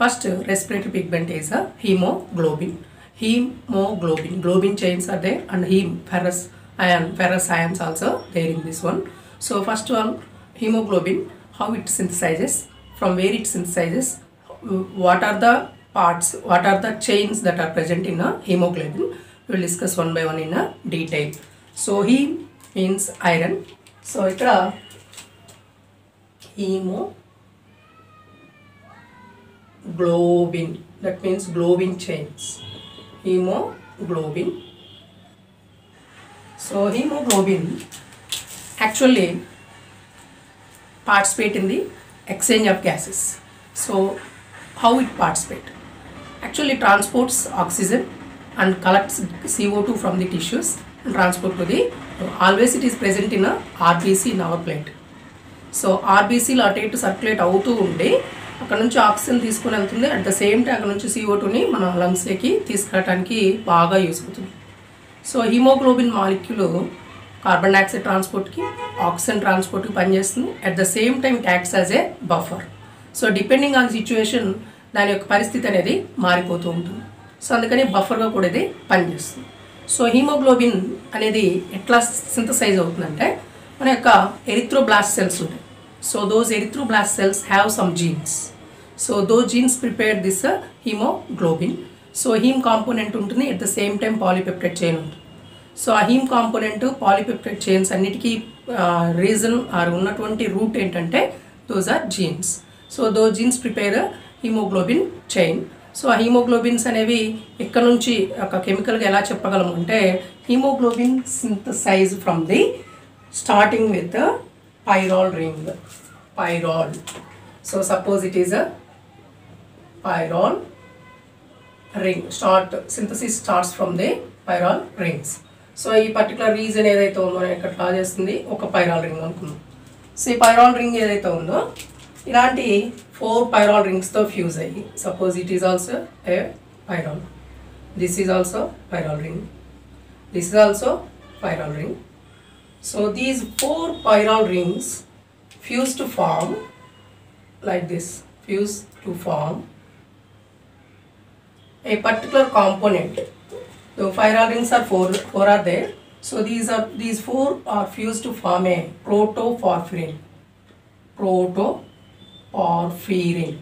first respiratory pigment is a hemoglobin. Hemoglobin. Globin chains are there and heme, ferrous ion, ferrous ions also there in this one. So first one, hemoglobin, how it synthesizes, from where it synthesizes, what are the parts, what are the chains that are present in a hemoglobin. We will discuss one by one in a detail. So heme means iron. So ఇక్కడ hemo globin that means globin chains hemoglobin so hemoglobin actually participate in the exchange of gases so how it participate actually transports oxygen and collects co2 from the tissues and transport to the always it is present in a rbc in our plate so ఆర్బీసీలో అటు ఇటు circulate అవుతూ ఉండి అక్కడ నుంచి oxygen తీసుకుని వెళ్తుంది at the same time అక్కడ నుంచి CO2 టూని మన లంగ్స్లోకి తీసుకురావడానికి బాగా యూస్ అవుతుంది so haemoglobin molecule carbon dioxide ట్రాన్స్పోర్ట్కి ఆక్సిజన్ ట్రాన్స్పోర్ట్కి పనిచేస్తుంది at the same time acts as a buffer so depending on situation దాని యొక్క పరిస్థితి అనేది మారిపోతూ ఉంటుంది సో అందుకని బఫర్గా కూడా ఇది పనిచేస్తుంది సో హీమోగ్లోబిన్ అనేది ఎట్లా సింథసైజ్ అవుతుందంటే మన యొక్క ఎరిథ్రోబ్లాస్ట్ సెల్స్ ఉంటాయి so those erythroblast cells have some genes so those genes prepare this haemoglobin so haem component ఉంటుంది at the same time polypeptide chain ఉంటుంది సో ఆ హీమ్ కాంపోనెంట్ పాలిపెప్టైడ్ చైన్స్ అన్నిటికీ రీజన్ ఆర్ ఉన్నటువంటి root ఏంటంటే those are genes so those genes prepare haemoglobin chain so ఆ haemoglobins అనేవి ఇక్కడ నుంచి ఒక కెమికల్గా ఎలా చెప్పగలము అంటే haemoglobin synthesise from the starting with the pyrrole ring pyrrole so suppose it is a pyrrole ring start synthesis starts from the pyrrole rings so ఈ particular region ఏదైతే ఉందో నేను ఇక్కడ డ్రా చేస్తుంది ఒక పైరాల్ రింగ్ అనుకుందాం సో ఈ pyrrole ring ఏదైతే ఉందో ఇలాంటి ఫోర్ పైరాల్ రింగ్స్తో ఫ్యూజ్ అయ్యి suppose it is also a pyrrole this is also pyrrole ring this is also pyrrole ring So these four chiral rings fuse to form like this, fuse to form a particular component. The chiral rings are four, four are there. So these are these four are fused to form a protoporphyrin. Protoporphyrin.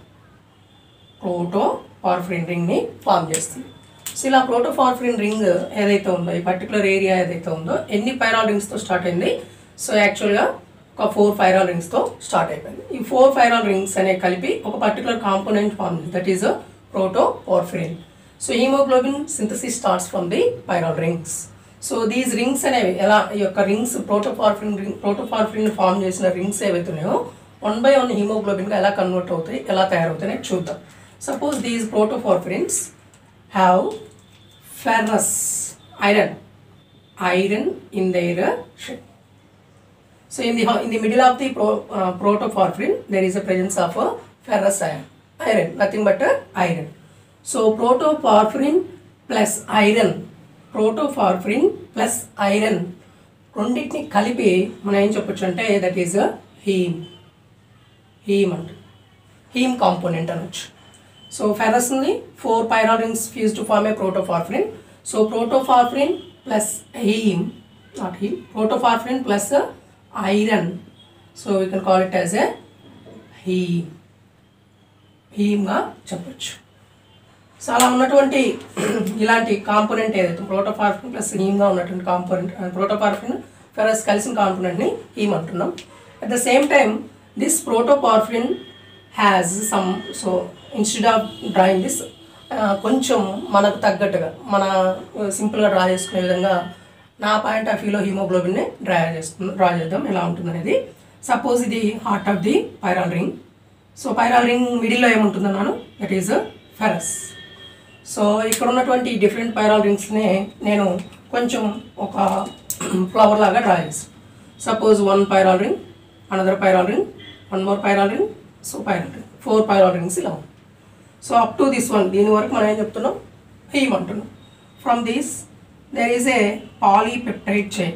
Protoporphyrin ring ని form చేస్తుంది so ఇలా protoporphyrin ring ఏదైతే ఉందో ఈ particular area ఏదైతే ఉందో ఎన్ని pyrrole రింగ్స్తో స్టార్ట్ అయింది సో యాక్చువల్గా ఒక ఫోర్ ఫైరాల్ రింగ్స్తో స్టార్ట్ అయిపోయింది ఈ ఫోర్ ఫైరాల్ రింగ్స్ అనేవి కలిపి ఒక particular component form that is protoporphyrin so haemoglobin synthesis starts from the pyrrole rings so these rings అనేవి ఎలా ఈ యొక్క rings protoporphyrin ring protoporphyrin form చేసిన రింగ్స్ ఏవైతే ఉన్నాయో వన్ బై వన్ హీమోగ్లోబిన్గా ఎలా కన్వర్ట్ అవుతాయి ఎలా తయారవుతాయి చూద్దాం suppose these protoporphyrins have ferrous iron iron in their uh, shape. So in the in the middle of the pro, uh, protoporphyrin there is a presence of a ferrous iron iron nothing but a iron. So protoporphyrin plus iron protoporphyrin plus iron రెండింటిని కలిపి మనం ఏం చెప్పొచ్చు అంటే that is haem haem అంట haem component అనొచ్చు so ferrous ఉంది four pyrrole rings fuse to form a protoporphyrin so protoporphyrin plus haem not haem protoporphyrin plus iron so we can call it as a haem హీమ్గా చెప్పొచ్చు so అలా ఉన్నటువంటి ఇలాంటి component ఏదైతే ప్రోటోఫార్ఫిన్ plus హీమ్గా ఉన్నటువంటి component protoporphyrin ferrous కలిసిన కాంపోనెంట్ని haem అంటున్నాం at the same time this protoporphyrin has some so instead of drawing this కొంచెం మనకు తగ్గట్టుగా మన సింపుల్గా డ్రా చేసుకునే విధంగా నా పాయింట్ ఆఫ్ వ్యూలో హీమోగ్లోబిన్ని డ్రా చేస్తుంది డ్రా చేద్దాం ఎలా ఉంటుంది అనేది సపోజ్ ఇది heart of the pyrrole ring so pyrrole ring మిడిల్లో ఏముంటుందన్నాను దట్ ఈజ్ ఫెరస్ సో ఇక్కడ ఉన్నటువంటి డిఫరెంట్ పైరాల్ రింగ్స్ని నేను కొంచెం ఒక ఫ్లవర్ లాగా డ్రా చేస్తాను suppose one pyrrole ring another pyrrole ring one more pyrrole ring so pyrrole ring four pyrrole rings ఇలా ఉంది so up to this one దీని వరకు మనం ఏం చెప్తున్నాం హీమ్ అంటున్నాం from this there is a polypeptide chain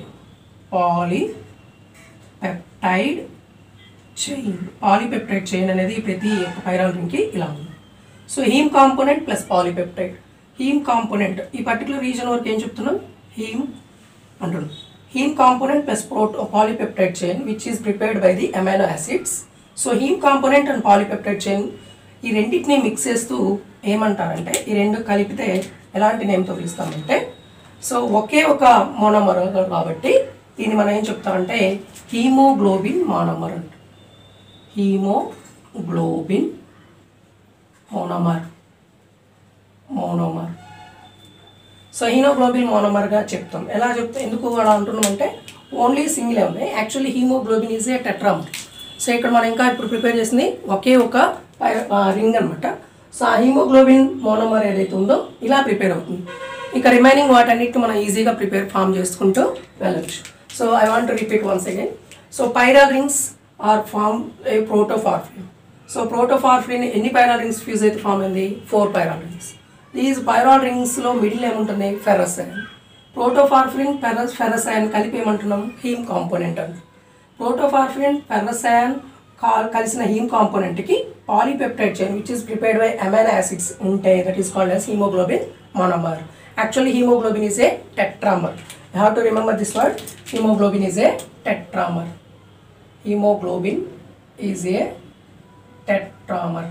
polypeptide chain polypeptide chain అనేది ప్రతి ఒక్క పైరాల్ రింగ్కి ఇలా ఉంది so haem component plus polypeptide haem component ఈ పర్టికులర్ రీజన్ వరకు ఏం చెప్తున్నాం హీమ్ అంటున్నాం haem component plus proto polypeptide chain which is prepared by the amino acids so haem component and polypeptide chain ఈ రెండింటిని మిక్స్ చేస్తూ ఏమంటారంటే ఈ రెండు కలిపితే ఎలాంటి నేమ్తో పిలుస్తామంటే సో ఒకే ఒక మోనోమర్ కాబట్టి దీన్ని మనం ఏం చెప్తామంటే హీమోగ్లోబిన్ మోనోమర్ అంట haemoglobin monomer monomer so haemoglobin మోనోమర్గా చెప్తాం ఎలా చెప్తాం ఎందుకు అలా అంటున్నాం అంటే ఓన్లీ సింగిలే ఉన్నాయి actually haemoglobin is A tetramer so ఇక్కడ మనం ఇంకా ఇప్పుడు ప్రిపేర్ చేసింది ఒకే ఒక రింగ్ అనమాట సో ఆ హీమోగ్లోబిన్ మోనోమర్ ఏదైతే ఉందో ఇలా ప్రిపేర్ అవుతుంది ఇక రిమైనింగ్ వాటన్నిటిని మనం ఈజీగా ప్రిపేర్ ఫామ్ చేసుకుంటూ వెళ్ళచ్చు so I want to repeat once again so pyrrole rings are form a protoporphyrin so protoporphyrin ఎన్ని పైరా రింగ్స్ ఫ్యూజ్ అయితే ఫామ్ అయింది four pyrrole rings these pyrrole రింగ్స్లో మిడిల్ ఏముంటుంది ferrous ion protoporphyrin ferrous ferrous ion కలిపి ఏమంటున్నాం him component అండి ప్రోటోఫార్ఫిన్ ferrous ion కా- కలిసిన హీమ్ కాంపోనెంట్కి polypeptide chain which is prepared by amino acids ఉంటాయి that is called as haemoglobin monomer actually haemoglobin is A tetramer you have to remember this word haemoglobin is A tetramer haemoglobin is A tetramer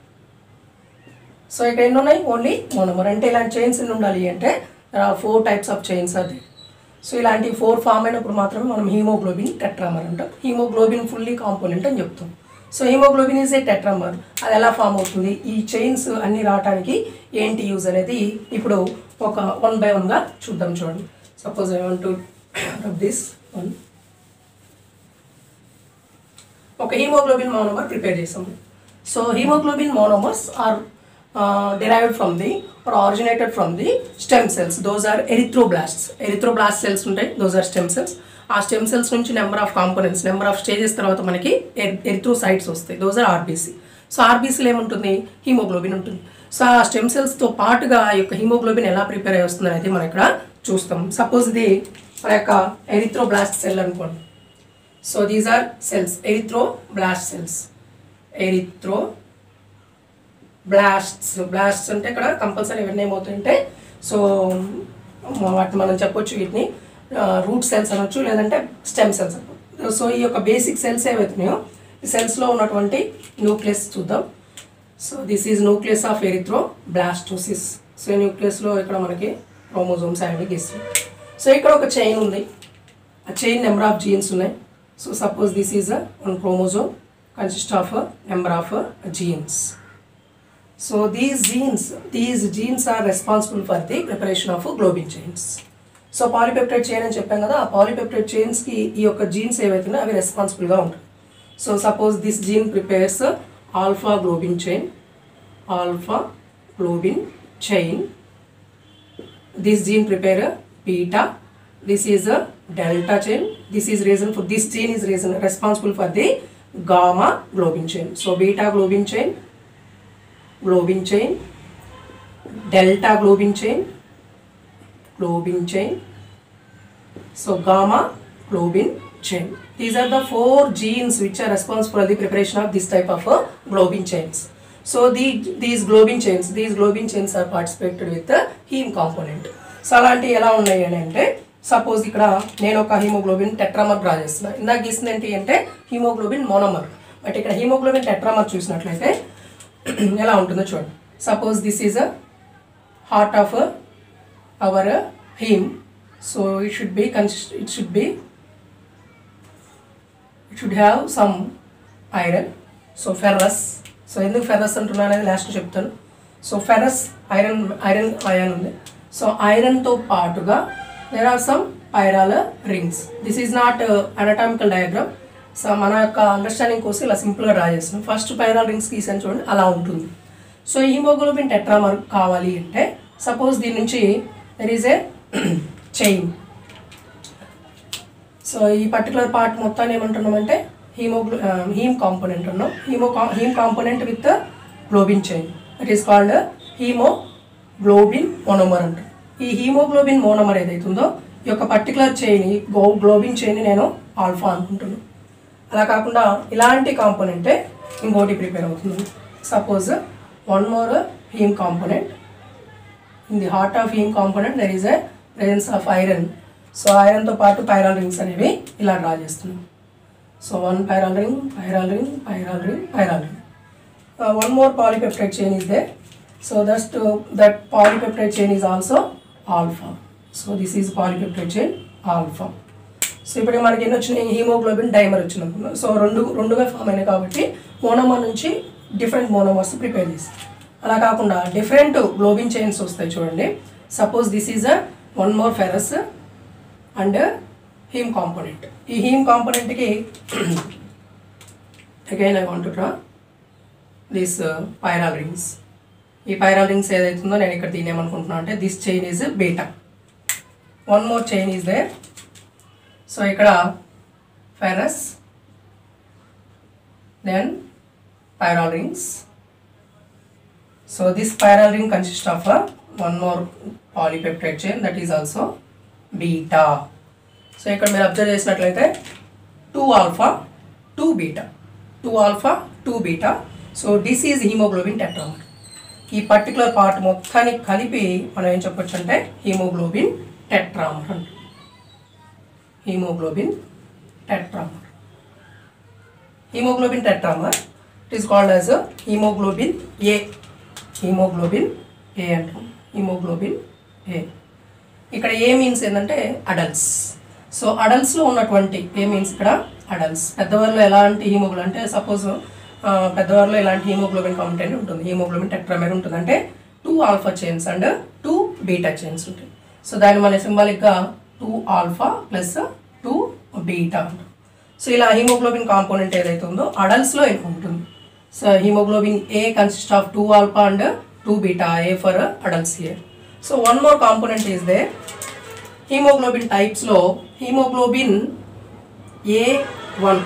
so ఇక్కడ ఎన్ని ఉన్నాయి only monomer అంటే ఇలాంటి chains ఎన్ని ఉండాలి అంటే four types of chains అది so ఇలాంటి ఫోర్ ఫామ్ అయినప్పుడు మాత్రమే మనం హీమోగ్లోబిన్ టెట్రామర్ అంటాం హీమోగ్లోబిన్ ఫుల్లీ కాంపోనెంట్ అని చెప్తాం so haemoglobin is A tetramer అది ఎలా ఫామ్ అవుతుంది ఈ చైన్స్ అన్ని రావడానికి ఏంటి యూజ్ అనేది ఇప్పుడు ఒక వన్ బై వన్గా చూద్దాం చూడండి suppose I want to this one ఒక హీమోగ్లోబిన్ మోనోమర్ ప్రిపేర్ చేసాము so haemoglobin monomers are derived from the are originated from the stem cells those are erythroblasts erythroblast cells ఉంటాయి దోస్ ఆర్ స్టెమ్ సెల్స్ ఆ stem cells నుంచి number of components number of stages తర్వాత మనకి erythrocytes వస్తాయి those are RBC so ఆర్బీసీలో ఏముంటుంది haemoglobin ఉంటుంది so ఆ స్టెమ్ సెల్స్తో పాటుగా ఈ యొక్క హీమోగ్లోబిన్ ఎలా ప్రిపేర్ అయి వస్తుంది అనేది మనం ఇక్కడ చూస్తాం సపోజ్ ఇది మన యొక్క ఎరిథ్రోబ్లాస్ట్ సెల్ అనుకోండి so these are cells erythroblast cells erythroblasts blasts అంటే ఇక్కడ కంపల్సరీ ఇవన్నీ ఏమవుతాయంటే సో వాటిని మనం చెప్పొచ్చు వీటిని రూట్ సెల్స్ అనొచ్చు లేదంటే స్టెమ్ సెల్స్ అనొచ్చు సో ఈ యొక్క బేసిక్ సెల్స్ ఏవైతున్నాయో ఈ సెల్స్లో ఉన్నటువంటి న్యూక్లియస్ చూద్దాం so this is nucleus of erythroblastosis so ఈ న్యూక్లియస్లో ఇక్కడ మనకి క్రోమోజోమ్స్ అనేవి గీస్తుంది సో ఇక్కడ ఒక చైన్ ఉంది ఆ చైన్ నెంబర్ ఆఫ్ జీన్స్ ఉన్నాయి so suppose this is one chromosome consist of number of genes so these genes these genes are responsible for the preparation of globin chains so polypeptide chain అని చెప్పాం కదా ఆ polypeptide చైన్స్కి ఈ యొక్క jeans ఏవైతున్నాయో అవి రెస్పాన్సిబుల్గా ఉంటాయి so suppose this gene prepares alpha globin chain alpha globin chain this gene prepare a beta this is a delta chain this is reason for this gene is reason responsible for the gamma globin chain so beta globin chain globin chain delta globin chain globin chain so gamma globin chain these are the four genes which are responsible for the preparation of this type of uh, globin chains so the, these globin chains these globin chains are participated with the heme component so అలాంటి ఎలా ఉన్నాయి అని అంటే suppose ఇక్కడ నేను ఒక haemoglobin tetramer draw చేస్తున్నా ఇందాక గీసింది ఏంటి అంటే హీమోగ్లోబిన్ మోనోమర్ బట్ ఇక్కడ హీమోగ్లోబిన్ టెట్రామర్ చూసినట్లయితే ఎలా ఉంటుందో చూడండి suppose this is a heart of our haem so it should be consist it should be it should have some iron so ferrous so ఎందుకు ఫెర్రస్ అంటున్నా అనేది లాస్ట్ చెప్తాను so ferrous iron iron ion ఉంది so ఐరన్తో పాటుగా there are some pyrrole rings this is not anatomical diagram so మన యొక్క understanding కోసం ఇలా సింపుల్గా డ్రా చేస్తున్నాం ఫస్ట్ పైరాల్ రింగ్స్ గీసాను చూడండి అలా ఉంటుంది సో హీమోగ్లోబిన్ టెట్రామర్ కావాలి అంటే సపోజ్ దీని నుంచి there is a chain so ఈ పర్టికులర్ పార్ట్ మొత్తాన్ని ఏమంటున్నామంటే హీమోగ్లో హీమ్ కాంపోనెంట్ ఉన్నాం హీమో haem component with globin chain it is called haemoglobin monomer అంటారు ఈ హీమోగ్లోబిన్ మోనోమర్ ఏదైతే ఉందో ఈ యొక్క పర్టికులర్ చైన్ గో గ్లోబిన్ చైన్ నేను ఆల్ఫా అనుకుంటున్నాను అలా కాకుండా ఇలాంటి కాంపోనెంటే ఇంకోటి ప్రిపేర్ అవుతుంది suppose one more uh, heme component. In the heart of heme component there is a presence of iron. So ఐరన్తో పాటు పైరాల్ రింగ్స్ అనేవి ఇలా డ్రా చేస్తున్నాం so one pyrrole ring pyrrole ring pyrrole ring pyrrole ring one more polypeptide chain is there. So దస్ట్ that polypeptide chain is also alpha so this is polypeptide chain alpha so ఇప్పుడు మనకి ఎన్ని వచ్చినాయి haemoglobin dimer వచ్చింది అనుకున్నాం so రెండు రెండుగా form అయినాయి కాబట్టి మోనోమర్ నుంచి డిఫరెంట్ మోనోమర్స్ ప్రిపేర్ చేసి అలా కాకుండా డిఫరెంట్ గ్లోబిన్ చైన్స్ వస్తాయి చూడండి suppose this is a one more ferrous and heme component ఈ హీమ్ కాంపోనెంట్కి again I want draw this pyrrole rings ఈ పైరాల్ రింగ్స్ ఏదైతుందో నేను ఇక్కడ తీనేమనుకుంటున్నాను అంటే this chain is beta one more chain is there so ఇక్కడ ferrous then pyrrole rings so this pyrrole ring consist of one more polypeptide chain that is also beta so ఇక్కడ మీరు observe చేసినట్లయితే two alpha two beta two alpha two beta so this is haemoglobin tetramer ఈ particular part మొత్తాన్ని కలిపి మనం ఏం చెప్పొచ్చు అంటే హీమోగ్లోబిన్ టెట్రామర్ అంటాం hemoglobin tetramer. Hemoglobin tetramer it is called as a hemoglobin A. Hemoglobin A అంటాం hemoglobin A. ఇక్కడ ఏ మీన్స్ ఏంటంటే అడల్ట్స్ సో అడల్ట్స్లో ఉన్నటువంటి ఏ మీన్స్ ఇక్కడ అడల్ట్స్ పెద్దవారిలో ఎలాంటి హీమోగ్లోబిన్ అంటే సపోజ్ పెద్దవారిలో ఎలాంటి హీమోగ్లోబిన్ కంటెంట్ ఉంటుంది హీమోగ్లోబిన్ టెట్రామేర్ ఉంటుంది అంటే two alpha chains and two beta chains ఉంటాయి సో దాన్ని మన సింబాలిక్గా two alpha plus two beta అంటాం సో ఇలా హీమోగ్లోబిన్ కాంపోనెంట్ ఏదైతే ఉందో అడల్ట్స్లో ఎక్కువ ఉంటుంది so haemoglobin A consist of two alpha and two beta A for adults here so one more component is there haemoglobin టైప్స్లో హీమోగ్లోబిన్ ఏ వన్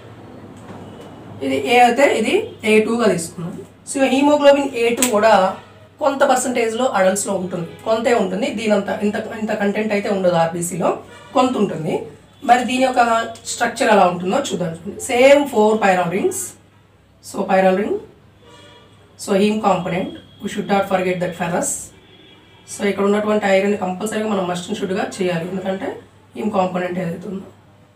ఇది A అయితే ఇది ఏ టూగా తీసుకున్నాం సో హీమోగ్లోబిన్ ఏ టూ కూడా కొంత పర్సంటేజ్లో అడల్ట్స్లో ఉంటుంది కొంతే ఉంటుంది దీనంత ఇంత ఇంత కంటెంట్ అయితే ఉండదు ఆర్బీసీలో కొంత ఉంటుంది మరి దీని యొక్క స్ట్రక్చర్ ఎలా ఉంటుందో చూద్దాం చూడండి same four pyrrole rings so pyrrole ring so heme component we should not forget that ferrous so ఇక్కడ ఉన్నటువంటి ఐరన్ కంపల్సరీగా మనం మస్ట్ అండ్ షుడ్గా చేయాలి ఎందుకంటే హీమ్ కాంపనెంట్ ఏదైతే ఉందో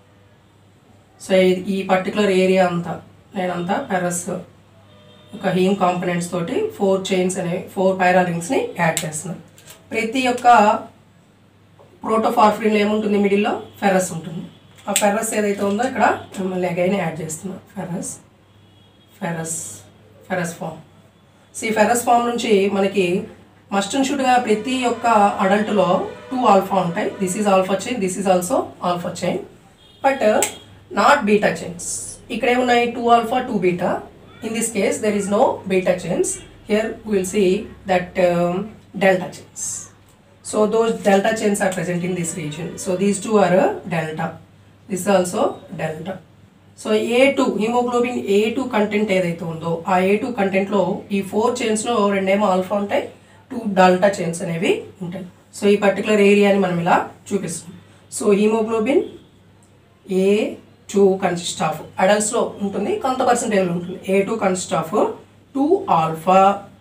సో ఈ- ఈ పర్టికులర్ ఏరియా అంతా నేనంతా పెరస్ ఒక హీమ్ కాంపనెంట్స్ తోటి ఫోర్ చైన్స్ అనేవి ఫోర్ పైరాల్ రింగ్స్ని యాడ్ చేస్తున్నాను ప్రతి ఒక్క ప్రోటోఫార్ఫ్రిన్లో ఏముంటుంది మిడిల్లో ఫెరస్ ఉంటుంది ఆ ఫెరస్ ఏదైతే ఉందో ఇక్కడ మిమ్మల్ని అగైన్ యాడ్ చేస్తున్నాం ferrous ferrous ferrous form so ఈ ఫెరస్ ఫామ్ నుంచి మనకి మస్ట్ అండ్ షుడ్గా ప్రతి ఒక్క అడల్ట్లో టూ ఆల్ఫా ఉంటాయి this is alpha chain this is also alpha chain but not beta chains ఇక్కడ ఏమున్నాయి two alpha two beta in this case there is no beta chains here will see that delta chains So those delta chains are present in this region. So these two are a delta. This is also delta. So A two haemoglobin A two content ఏదైతే ఉందో ఆ A two కంటెంట్లో ఈ four చైన్స్లో రెండేమో alpha ఉంటాయి two delta chains అనేవి ఉంటాయి సో ఈ పర్టికులర్ ఏరియాని మనం ఇలా చూపిస్తాం so haemoglobin A two consist of అడల్ట్స్లో ఉంటుంది కొంత పర్సెంటేజ్లో ఉంటుంది A two consist of two alpha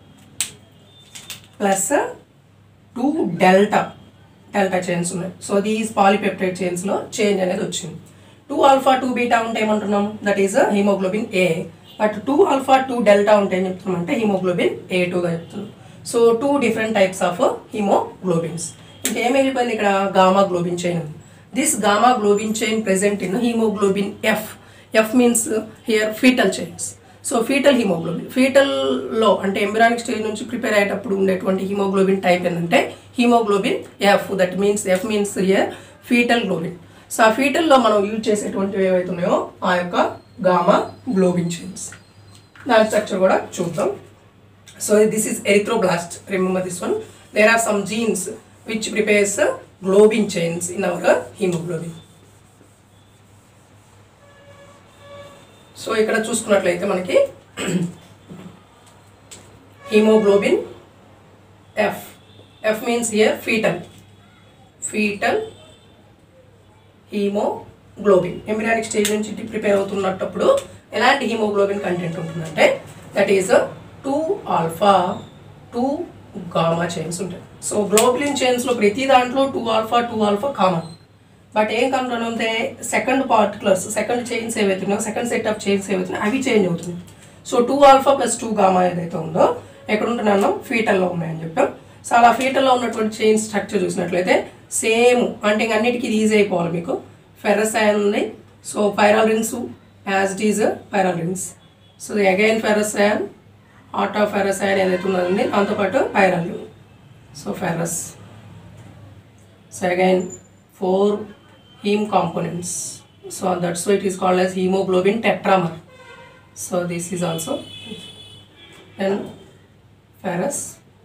plus two delta delta chains ఉన్నాయి సో దీస్ పాలిపెప్టైడ్ చైన్స్లో చేంజ్ అనేది వచ్చింది టూ ఆల్ఫా టూ బీటా ఉంటే ఏమంటున్నాం that is haemoglobin A but two alpha two delta ఉంటే ఏం చెప్తున్నాం అంటే హిమోగ్లోబిన్ ఏ టూగా చెప్తున్నాం so two different types of haemoglobins ఇంకేం వెళ్ళిపోయింది ఇక్కడ గామా గ్లోబిన్ చైన్ ఉంది this gamma globin chain present in haemoglobin F F means here fetal chains so fetal haemoglobin ఫీటల్లో అంటే ఎంబ్రానిక్ స్టేజ్ నుంచి ప్రిపేర్ అయ్యేటప్పుడు ఉండేటువంటి హిమోగ్లోబిన్ టైప్ ఏంటంటే haemoglobin F that means F means here fetal globin so ఆ ఫీటల్లో మనం use చేసేటువంటివి ఏవైతే ఉన్నాయో ఆ యొక్క గామా గ్లోబిన్ చైన్స్ దాని స్ట్రక్చర్ కూడా చూద్దాం so this is erythroblast remember this one there are some genes which prepares globin chains in our haemoglobin so ఇక్కడ చూసుకున్నట్లయితే మనకి haemoglobin F F means here fetal fetal haemoglobin embryonic stage నుంచి prepare అవుతున్నప్పుడు ఎలాంటి haemoglobin content ఉంటుందంటే that is two alpha two gamma chains ఉంటాయి so globulin చైన్స్లో ప్రతి దాంట్లో two alpha two alpha common but ఏం కనుక ఉంటే సెకండ్ పార్టికులర్స్ సెకండ్ చైన్స్ ఏవైతున్నాయో సెకండ్ సెట్ ఆఫ్ చైన్స్ ఏవైతున్నాయో అవి చేంజ్ అవుతున్నాయి so two alpha plus two gamma ఏదైతే ఉందో ఎక్కడ ఉంటున్నాను ఫీటల్లో ఉన్నాయని చెప్పాం సో అలా ఫీటల్లో ఉన్నటువంటి చైన్ స్ట్రక్చర్ చూసినట్లయితే సేమ్ అంటే ఇంక అన్నిటికీ ఇది ఈజీ అయిపోవాలి మీకు ఫెరస్ అయన్ ఉంది so pyrrole rings as it is pyrrole rings so again ferrous iron ఆటో ఫెరస్ అయన్ ఏదైతే ఉన్నది దాంతోపాటు pyrrole so ferrous so again four heme components so that's why it is called as hemoglobin tetramer so this is also then ferrous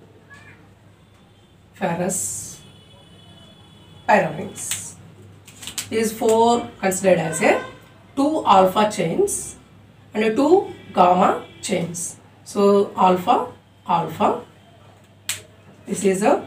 ferrous pyrorings these four considered as a two alpha chains and a two gamma chains so alpha alpha this is a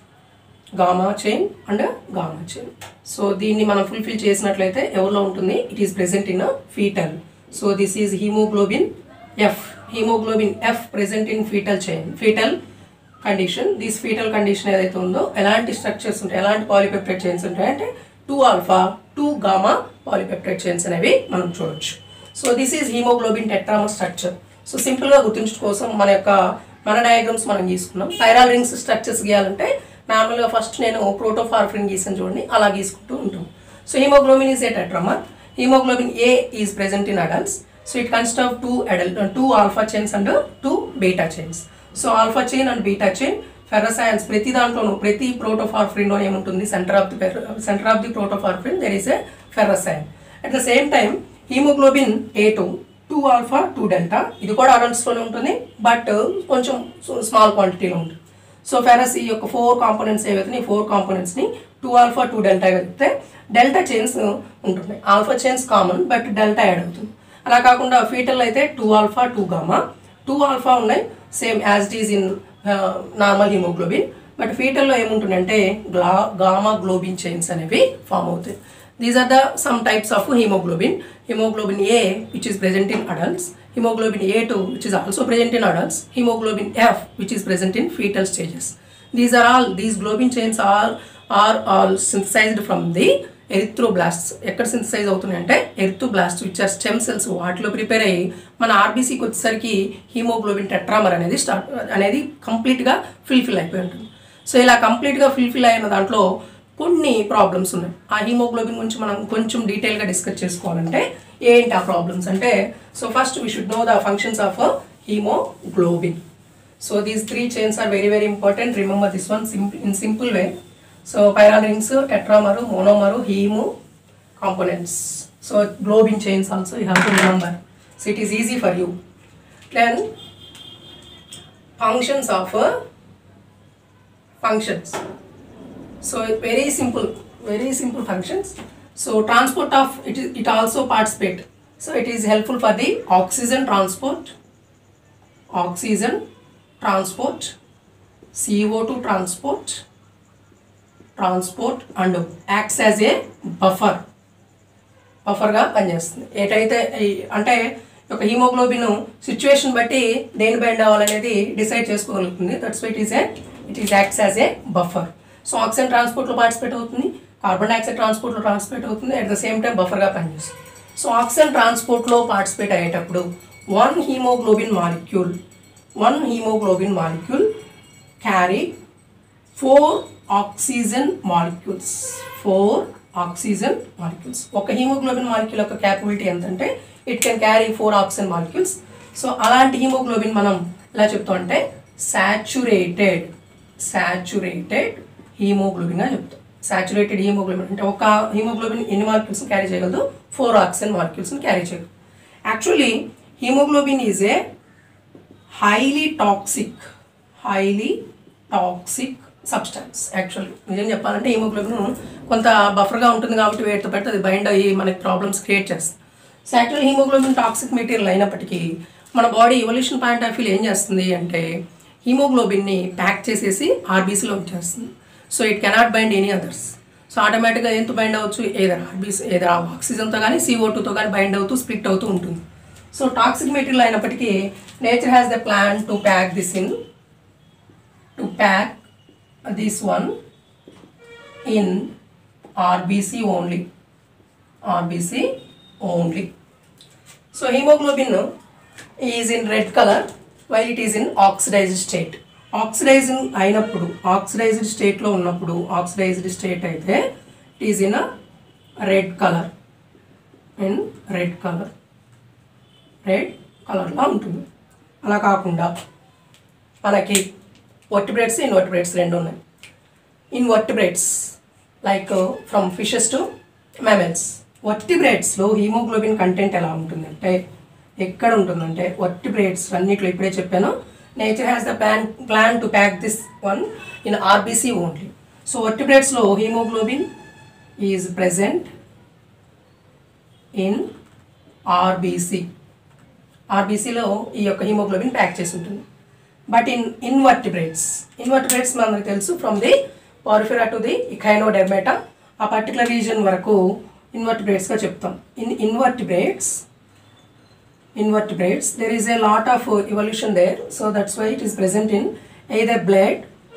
gamma chain and gamma chain so దీన్ని మనం fulfil చేసినట్లయితే ఎవరిలో ఉంటుంది it is present in fetal so this is haemoglobin F haemoglobin F present in fetal chain fetal condition this fetal condition ఏదైతే ఉందో ఎలాంటి structures ఉంటాయి ఎలాంటి పాలిపెప్టైడ్ చైన్స్ ఉంటాయి అంటే two alpha two gamma polypeptide chains అనేవి మనం చూడొచ్చు so this is haemoglobin tetramer structure so సింపుల్గా గుర్తుంచడం కోసం మన యొక్క మన డయాగ్రామ్స్ మనం గీసుకున్నాం పైరాల్ రింగ్స్ స్ట్రక్చర్స్ గీయాలంటే నార్మల్గా ఫస్ట్ నేను ప్రోటోఫార్ఫ్రిన్ గీసాను చూడండి అలా గీసుకుంటూ ఉంటాం so haemoglobin is A tetramer haemoglobin A is present in adults so it consist of two adult two alpha chains and two beta chains so alpha chain and beta chain ferrous ions ప్రతి దాంట్లోనూ ప్రతి ప్రోటోఫార్ఫ్రిన్లో ఏముంటుంది centre of the centre of the protoporphyrin there is a ferrous ion at the same time haemoglobin A two two alpha two delta ఇది కూడా అడల్ట్స్లోనే ఉంటుంది but కొంచెం small క్వాంటిటీలో ఉంటుంది సో ఫెరస్ ఈ యొక్క ఫోర్ కాంపోనెంట్స్ ఏవైతే ఈ ఫోర్ కాంపోనెంట్స్ని టూ ఆల్ఫా టూ డెల్టా చెప్తే డెల్టా చైన్స్ ఉంటున్నాయి alpha chains common but delta add అవుతుంది అలా కాకుండా ఫీటల్ అయితే two alpha two gamma two alpha ఉన్నాయి same as it is in normal haemoglobin but ఫీటల్లో ఏముంటుందంటే గ్లా గామా గ్లోబిన్ చైన్స్ అనేవి ఫామ్ అవుతాయి these are the some types of haemoglobin haemoglobin A which is present in adults hemoglobin A2 which is also present in adults, hemoglobin F which is present in fetal stages. These are all, these globin chains are, are all synthesized from the erythroblasts ఎక్కడ synthesize అవుతున్నాయంటే erythroblast which are stem cells వాటిలో prepare అయ్యి మన ఆర్బీసీకి వచ్చేసరికి haemoglobin tetramer అనేది start అనేది కంప్లీట్గా fulfil అయిపోయి ఉంటుంది సో ఇలా కంప్లీట్గా ఫిల్ఫిల్ అయిన దాంట్లో కొన్ని ప్రాబ్లమ్స్ ఉన్నాయి ఆ హీమోగ్లోబిన్ గురించి మనం కొంచెం డీటెయిల్గా డిస్కస్ చేసుకోవాలంటే ఏంటి ఆ ప్రాబ్లమ్స్ అంటే so first we should know the functions of haemoglobin so these three chains are very very important remember this one simple in simple way so pyrrole rings tetramer monomer heme components so globin chains also you have to remember so it is easy for you then functions of uh, functions so very simple very simple functions so transport of it is it also participate so it is helpful for the oxygen transport oxygen transport co2 transport transport and acts as a buffer బఫర్గా పనిచేస్తుంది ఏటైతే ఈ- అంటే ఒక హీమోగ్లోబిన్ situation బట్టి దేని bind అవ్వాలనేది డిసైడ్ చేసుకోగలుగుతుంది that's it is A it is acts as a buffer so oxygen ట్రాన్స్పోర్ట్లో పార్టిసిపేట్ అవుతుంది కార్బన్ డైఆక్సైడ్ ట్రాన్స్పోర్ట్లో ట్రాన్స్పోర్ట్ అవుతుంది అట్ ద సేమ్ టైం బఫర్గా పనిచేస్తుంది సో ఆక్సిజన్ ట్రాన్స్పోర్ట్లో పార్టిసిపేట్ అయ్యేటప్పుడు one haemoglobin molecule one haemoglobin molecule carry four oxygen molecules four oxygen molecules ఒక haemoglobin molecule యొక్క క్యాపబిలిటీ ఎంతంటే it can carry four oxygen molecules so అలాంటి haemoglobin మనం ఎలా చెప్తాం అంటే సాచురేటెడ్ సాచురేటెడ్ హీమోగ్లోబిన్గా చెప్తాం సాచురేటెడ్ హీమోగ్లోబిన్ అంటే ఒక హీమోగ్లోబిన్ ఎన్ని మాలిక్యూల్స్ని క్యారీ చేయగలదు ఫోర్ ఆక్సిజన్ మాలిక్యూల్స్ని క్యారీ చేయగలదు actually haemoglobin is a highly toxic highly toxic substance actually నిజం చెప్పాలంటే హీమోగ్లోబిన్ కొంత బఫర్గా ఉంటుంది కాబట్టి వేటితో పెడితే అది బైండ్ అయ్యి మనకి ప్రాబ్లమ్స్ క్రియేట్ చేస్తుంది so actual haemoglobin toxic material అయినప్పటికీ మన బాడీ ఎవల్యూషన్ పాయింట్ ఆఫ్ వ్యూలో ఏం చేస్తుంది అంటే హీమోగ్లోబిన్ని ప్యాక్ చేసేసి ఆర్బీసీలో ఉంచేస్తుంది so it cannot bind any others so ఆటోమేటిక్గా ఎంత బైండ్ అవ్వచ్చు ఏదైనా ఆర్బీసీ ఏదైనా ఆక్సిజన్తో కానీ సిఓ టూతో కానీ బైండ్ అవుతూ స్ప్లిట్ అవుతూ ఉంటుంది సో టాక్సిక్ మెటీరియల్ అయినప్పటికీ nature has the plan to pack this in to pack this one in RBC only RBC only so hemoglobin is in red color while it is in oxidized state oxidizing అయినప్పుడు oxidized స్టేట్లో ఉన్నప్పుడు oxidized state అయితే it is in red colour in red colour red కలర్లో ఉంటుంది అలా కాకుండా మనకి vertebrates invertebrates రెండు ఉన్నాయి invertebrates like from fishes to mammals వర్టిబ్రేట్స్లో హీమోగ్లోబిన్ కంటెంట్ ఎలా ఉంటుందంటే ఎక్కడ ఉంటుందంటే వర్టిబ్రేట్స్ అన్నిట్లో ఇప్పుడే చెప్పాను nature has the plan plan to pack this one in RBC only so వర్టిబ్రేట్స్లో haemoglobin is present in RBC ఆర్బీసీలో ఈ యొక్క హీమోగ్లోబిన్ ప్యాక్ చేసి ఉంటుంది బట్ ఇన్ ఇన్వర్టిబ్రేట్స్ ఇన్వర్టిబ్రేట్స్ మనకు తెలుసు from the Porifera to the Echinodermata ఆ పర్టికులర్ రీజన్ వరకు ఇన్వర్టిబ్రేట్స్గా చెప్తాం in invertebrates invertebrates there is a lot of uh, evolution there so that's why it is present in either blood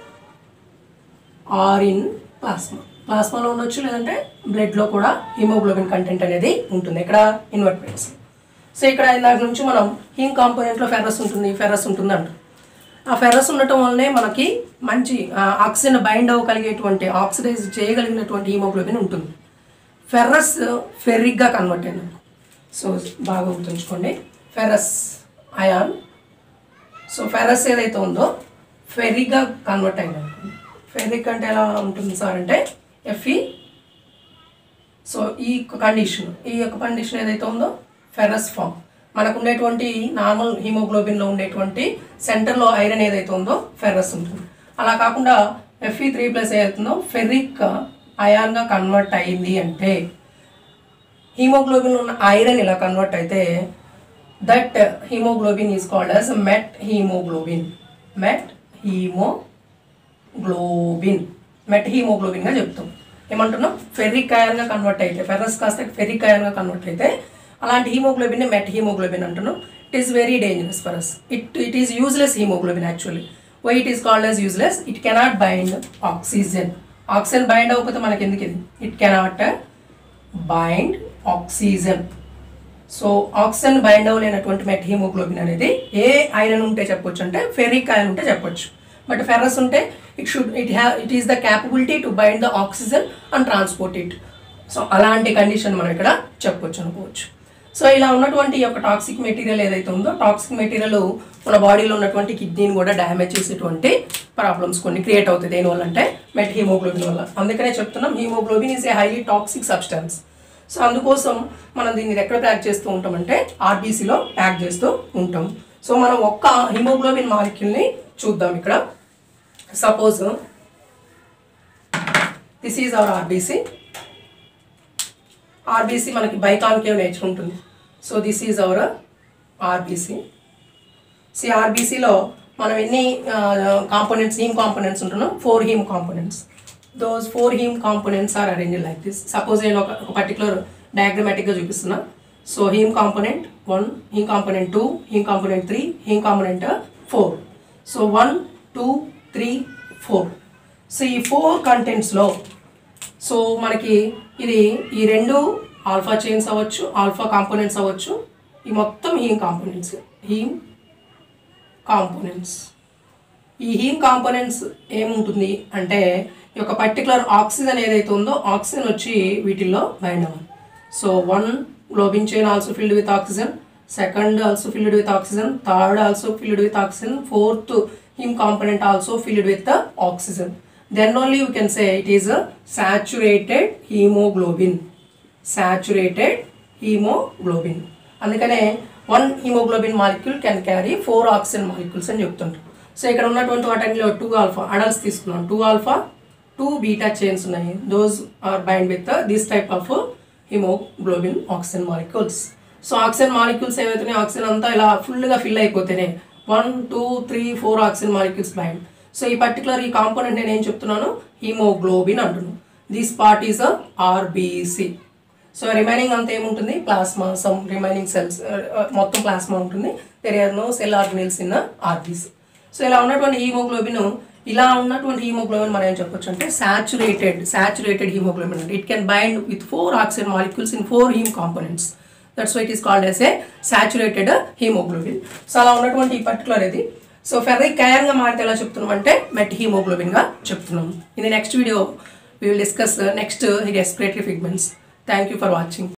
or in plasma ప్లాస్మాలో ఉండొచ్చు లేదంటే బ్లడ్లో కూడా haemoglobin content అనేది ఉంటుంది ఇక్కడ ఇన్వర్టిబ్రేట్స్ సో ఇక్కడ ఇందాక నుంచి మనం హీమ్ కాంపోనెంట్లో ఫెర్రస్ ఉంటుంది ఫెర్రస్ ఉంటుంది అంటాం ఆ ఫెర్రస్ ఉండటం వల్లనే మనకి మంచి ఆక్సిజన్ బైండ్ అవ్వగలిగేటువంటి ఆక్సిడైజ్ చేయగలిగినటువంటి హీమోగ్లోబిన్ ఉంటుంది ఫెర్రస్ ఫెర్రిక్గా కన్వర్ట్ అయింది సో బాగా గుర్తుంచుకోండి ఫెరస్ అయాన్ సో ఫెరస్ ఏదైతే ఉందో ఫెర్రిక్గా కన్వర్ట్ అయింది అనుకోండి ఫెర్రిక్ అంటే ఎలా ఉంటుంది సార్ అంటే ఎఫ్ఈ సో ఈ కండిషన్ ఈ యొక్క కండిషన్ ఏదైతే ఉందో ఫెరస్ ఫామ్ మనకు ఉండేటువంటి నార్మల్ హీమోగ్లోబిన్లో ఉండేటువంటి సెంటర్లో ఐరన్ ఏదైతే ఉందో ఫెర్రస్ ఉంటుంది అలా కాకుండా ఎఫ్ఈ త్రీ ప్లస్ ఏదైతుందో ఫెర్రిక్ అయాన్గా కన్వర్ట్ అయింది అంటే హీమోగ్లోబిన్ ఉన్న ఐరన్ ఇలా కన్వర్ట్ అయితే that haemoglobin is called as methaemoglobin methaemoglobin మెట్ హీమోగ్లోబిన్గా చెప్తాం ఏమంటున్నాం ఫెర్రిక్ అయాన్గా కన్వర్ట్ అయితే ఫెర్రస్ కాస్త ఫెర్రిక్ అయాన్గా కన్వర్ట్ అయితే అలాంటి హీమోగ్లోబిన్ మెట్ హీమోగ్లోబిన్ అంటున్నాం it is very dangerous for us it it is useless haemoglobin actually why it is called as useless it cannot bind oxygen oxygen bind అవ్వకపోతే మనకి ఎందుకు ఇది it cannot bind oxygen so oxygen bind అవ్వలేనటువంటి methaemoglobin అనేది a iron ఉంటే చెప్పొచ్చు అంటే ferric iron ఉంటే చెప్పొచ్చు బట్ ఫెర్రస్ ఉంటే it should it have it is the capability to bind the oxygen and transport it so అలాంటి condition మనం ఇక్కడ చెప్పొచ్చు అనుకోవచ్చు సో ఇలా ఉన్నటువంటి ఈ యొక్క టాక్సిక్ మెటీరియల్ ఏదైతే ఉందో టాక్సిక్ మెటీరియల్ మన బాడీలో ఉన్నటువంటి కిడ్నీని కూడా డ్యామేజ్ చేసేటువంటి ప్రాబ్లమ్స్ కొన్ని క్రియేట్ అవుతాయి దేనివల్ల అంటే మెట్ హీమోగ్లోబిన్ వల్ల అందుకనే చెప్తున్నాం haemoglobin is a highly toxic substance so అందుకోసం మనం దీన్ని ఎక్కడ ప్యాక్ చేస్తూ ఉంటామంటే ఆర్బీసీలో ప్యాక్ చేస్తూ ఉంటాం సో మనం ఒక్క హిమోగ్లోబిన్ మాలిక్యూల్ని చూద్దాం ఇక్కడ suppose this is our RBC RBC మనకి బైకాన్కేవ్ నేచర్ ఉంటుంది so this is our RBC C ఆర్బీసీలో మనం ఎన్ని కాంపోనెంట్స్ హీమ్ కాంపోనెంట్స్ ఉంటున్నాం four haem components those four haem components are arrange like this suppose నేను ఒక ఒక పర్టికులర్ డయాగ్రమాటిక్గా చూపిస్తున్నా so haem component one haem component two haem component three haem component four so one two three four so ఈ four కంటెంట్స్లో so మనకి ఇది ఈ రెండు ఆల్ఫా చైన్స్ అవ్వచ్చు ఆల్ఫా కాంపోనెంట్స్ అవ్వచ్చు ఈ మొత్తం హీమ్ కాంపోనెంట్స్ హీమ్ కాంపోనెంట్స్ ఈ హీమ్ కాంపోనెంట్స్ ఏముంటుంది అంటే ఈ యొక్క పర్టికులర్ ఆక్సిజన్ ఏదైతే ఉందో ఆక్సిజన్ వచ్చి వీటిల్లో బైండ్ అవ్వాలి so one globin chain also filled with oxygen second also filled with oxygen third also filled with oxygen fourth haem component also filled with oxygen then only you can say it is saturated haemoglobin saturated haemoglobin అందుకనే one haemoglobin molecule can carry four oxygen molecules అని చెప్తుంటారు so ఇక్కడ ఉన్నటువంటి వాటిలో two alpha adults తీసుకున్నాం two alpha two beta chains ఉన్నాయి those are bind with this type of haemoglobin oxygen molecules so oxygen molecules ఏవైతున్నాయి oxygen అంతా ఇలా ఫుల్గా ఫిల్ అయిపోతేనే one two three four oxygen molecules bind so ఈ particular ఈ component నేను ఏం చెప్తున్నాను హీమోగ్లోబిన్ అంటున్నాను this part is RBC so remaining అంతా ఏముంటుంది ప్లాస్మా సమ్ రిమైనింగ్ సెల్స్ మొత్తం ప్లాస్మా ఉంటుంది there are no cell organelles in RBCs so ఇలా ఉన్నటువంటి హీమోగ్లోబిన్ ఇలా ఉన్నటువంటి హీమోగ్లోబిన్ మనం ఏం చెప్పొచ్చు అంటే సాచురేటెడ్ సాచురేటెడ్ హీమోగ్లోబిన్ అంటే it can bind with four oxygen molecules in four haem components that's why it is called as a saturated haemoglobin so అలా ఉన్నటువంటి ఈ పర్టికులర్ ఇది సో ఫెర్రిక్ కయర్గా మారితే ఎలా చెప్తున్నాం అంటే మెట్ హీమోగ్లోబిన్గా చెప్తున్నాం ఇది next video we will discuss next respiratory pigments thank you for watching